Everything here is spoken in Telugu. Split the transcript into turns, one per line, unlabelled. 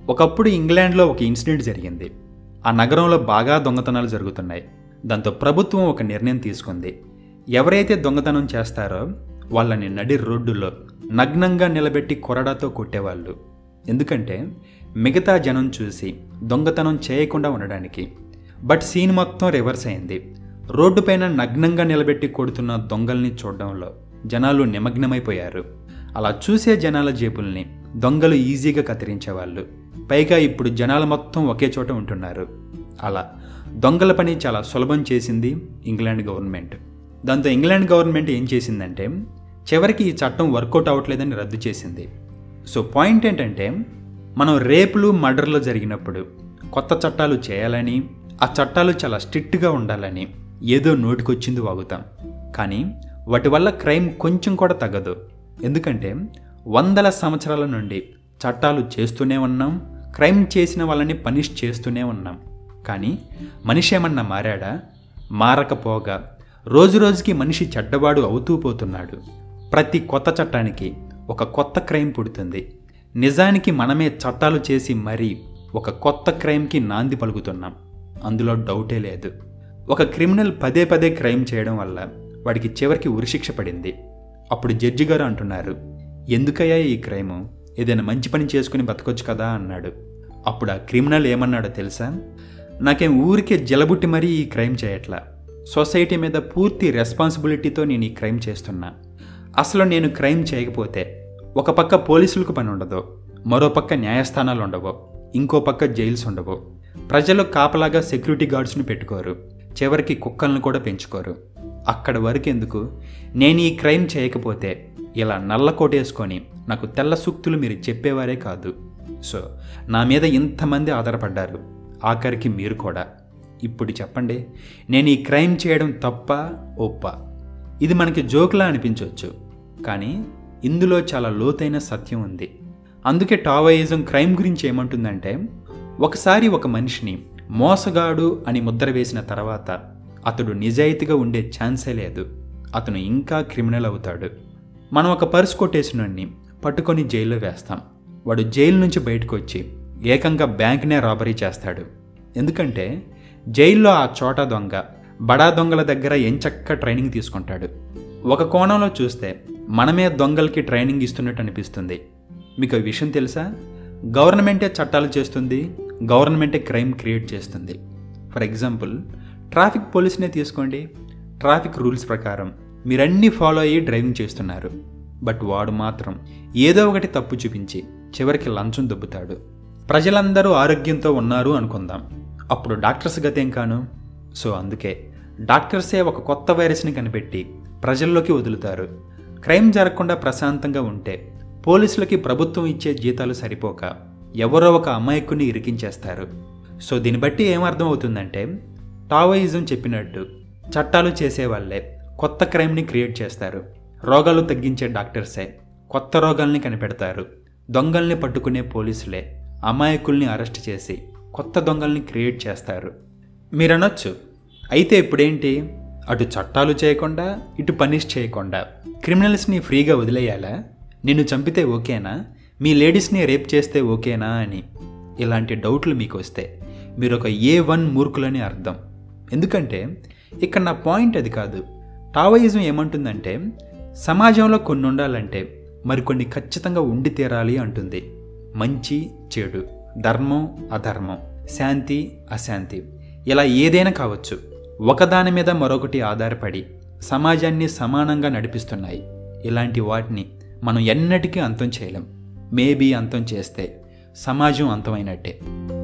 ఒకప్పుడు ఇంగ్లాండ్లో ఒక ఇన్సిడెంట్ జరిగింది ఆ నగరంలో బాగా దొంగతనాలు జరుగుతున్నాయి దాంతో ప్రభుత్వం ఒక నిర్ణయం తీసుకుంది ఎవరైతే దొంగతనం చేస్తారో వాళ్ళని నడి రోడ్డులో నగ్నంగా నిలబెట్టి కొరడాతో కొట్టేవాళ్ళు ఎందుకంటే మిగతా జనం చూసి దొంగతనం చేయకుండా ఉండడానికి బట్ సీన్ మొత్తం రివర్స్ అయింది రోడ్డుపైన నగ్నంగా నిలబెట్టి కొడుతున్న దొంగల్ని చూడడంలో జనాలు నిమగ్నమైపోయారు అలా చూసే జనాల జేబుల్ని దొంగలు ఈజీగా కత్తిరించేవాళ్ళు పైగా ఇప్పుడు జనాలు మొత్తం ఒకే చోట ఉంటున్నారు అలా దొంగల పని చాలా సులభం చేసింది ఇంగ్లాండ్ గవర్నమెంట్ దాంతో ఇంగ్లాండ్ గవర్నమెంట్ ఏం చేసిందంటే చివరికి ఈ చట్టం వర్కౌట్ అవ్వట్లేదని రద్దు చేసింది సో పాయింట్ ఏంటంటే మనం రేపులు మర్డర్లు జరిగినప్పుడు కొత్త చట్టాలు చేయాలని ఆ చట్టాలు చాలా స్ట్రిక్ట్గా ఉండాలని ఏదో నోటికొచ్చింది వాగుతాం కానీ వాటి వల్ల క్రైమ్ కొంచెం కూడా తగ్గదు ఎందుకంటే వందల సంవత్సరాల నుండి చట్టాలు చేస్తూనే ఉన్నాం క్రైమ్ చేసిన వాళ్ళని పనిష్ చేస్తూనే ఉన్నాం కానీ మనిషి ఏమన్నా మారాడా మారకపోగా రోజు రోజుకి మనిషి చెడ్డవాడు అవుతూ పోతున్నాడు ప్రతి కొత్త చట్టానికి ఒక కొత్త క్రైమ్ పుడుతుంది నిజానికి మనమే చట్టాలు చేసి మరీ ఒక కొత్త క్రైమ్కి నాంది పలుకుతున్నాం అందులో డౌటే లేదు ఒక క్రిమినల్ పదే పదే క్రైమ్ చేయడం వల్ల వాడికి చివరికి ఉరిశిక్ష పడింది అప్పుడు జడ్జి గారు అంటున్నారు ఎందుకయ్యా ఈ క్రైము ఏదైనా మంచి పని చేసుకుని బతకొచ్చు కదా అన్నాడు అప్పుడు ఆ క్రిమినల్ ఏమన్నాడో తెలుసా నాకేం ఊరికే జలబుట్టి మరీ ఈ క్రైమ్ చేయట్లా సొసైటీ మీద పూర్తి రెస్పాన్సిబిలిటీతో నేను ఈ క్రైమ్ చేస్తున్నా అసలు నేను క్రైమ్ చేయకపోతే ఒక పక్క పోలీసులకు పని ఉండదు మరో పక్క న్యాయస్థానాలు ఉండవు ఇంకో పక్క జైల్స్ ఉండవు ప్రజలు కాపలాగా సెక్యూరిటీ గార్డ్స్ని పెట్టుకోరు చివరికి కుక్కలను కూడా పెంచుకోరు అక్కడ వరకు ఎందుకు నేను ఈ క్రైమ్ చేయకపోతే ఇలా నల్ల కోటేసుకొని నాకు తెల్ల సూక్తులు మీరు చెప్పేవారే కాదు సో నా మీద ఇంతమంది ఆధారపడ్డారు ఆఖరికి మీరు కూడా ఇప్పుడు చెప్పండి నేను ఈ క్రైమ్ చేయడం తప్ప ఒప్ప ఇది మనకి జోక్లా అనిపించవచ్చు కానీ ఇందులో చాలా లోతైన సత్యం ఉంది అందుకే టావయిజం క్రైమ్ గురించి ఏమంటుందంటే ఒకసారి ఒక మనిషిని మోసగాడు అని ముద్ర వేసిన తర్వాత అతడు నిజాయితీగా ఉండే ఛాన్సే లేదు అతను ఇంకా క్రిమినల్ అవుతాడు మనం ఒక పర్స్ కొట్టేసినోడిని పట్టుకొని జైల్లో వేస్తాం వాడు జైలు నుంచి బయటకు వచ్చి ఏకంగా బ్యాంక్నే రాబరీ చేస్తాడు ఎందుకంటే జైల్లో ఆ చోట దొంగ బడా దొంగల దగ్గర ఎంచక్క ట్రైనింగ్ తీసుకుంటాడు ఒక కోణంలో చూస్తే మనమే దొంగలకి ట్రైనింగ్ ఇస్తున్నట్టు అనిపిస్తుంది మీకు ఈ విషయం తెలుసా గవర్నమెంటే చట్టాలు చేస్తుంది గవర్నమెంటే క్రైమ్ క్రియేట్ చేస్తుంది ఫర్ ఎగ్జాంపుల్ ట్రాఫిక్ పోలీస్నే తీసుకోండి ట్రాఫిక్ రూల్స్ ప్రకారం మీరన్నీ ఫాలో అయ్యి డ్రైవింగ్ చేస్తున్నారు బట్ వాడు మాత్రం ఏదో ఒకటి తప్పు చూపించి చివరికి లంచం దొబ్బుతాడు ప్రజలందరూ ఆరోగ్యంతో ఉన్నారు అనుకుందాం అప్పుడు డాక్టర్స్ గతేం కాను సో అందుకే డాక్టర్సే ఒక కొత్త వైరస్ని కనిపెట్టి ప్రజల్లోకి వదులుతారు క్రైమ్ జరగకుండా ప్రశాంతంగా ఉంటే పోలీసులకి ప్రభుత్వం ఇచ్చే జీతాలు సరిపోక ఎవరో ఒక అమాయకుని ఇరికించేస్తారు సో దీన్ని బట్టి ఏమర్థం అవుతుందంటే టావోయిజం చెప్పినట్టు చట్టాలు చేసేవాళ్లే కొత్త క్రైమ్ని క్రియేట్ చేస్తారు రోగాలు తగ్గించే డాక్టర్సే కొత్త రోగాల్ని కనిపెడతారు దొంగల్ని పట్టుకునే పోలీసులే అమాయకుల్ని అరెస్ట్ చేసి కొత్త దొంగల్ని క్రియేట్ చేస్తారు మీరనొచ్చు అయితే ఇప్పుడేంటి అటు చట్టాలు చేయకుండా ఇటు పనిష్ చేయకుండా క్రిమినల్స్ని ఫ్రీగా వదిలేయాలా నిన్ను చంపితే ఓకేనా మీ లేడీస్ని రేప్ చేస్తే ఓకేనా అని ఇలాంటి డౌట్లు మీకు వస్తే మీరు ఒక ఏ వన్ మూర్ఖులని అర్థం ఎందుకంటే ఇక్కడ నా పాయింట్ అది కాదు టావయిజం ఏమంటుందంటే సమాజంలో కొన్ని ఉండాలంటే మరికొన్ని ఖచ్చితంగా ఉండి తీరాలి అంటుంది మంచి చెడు ధర్మం అధర్మం శాంతి అశాంతి ఇలా ఏదైనా కావచ్చు ఒకదాని మీద మరొకటి ఆధారపడి సమాజాన్ని సమానంగా నడిపిస్తున్నాయి ఇలాంటి వాటిని మనం ఎన్నటికీ అంతం చేయలేం మేబీ అంతం చేస్తే సమాజం అంతమైనట్టే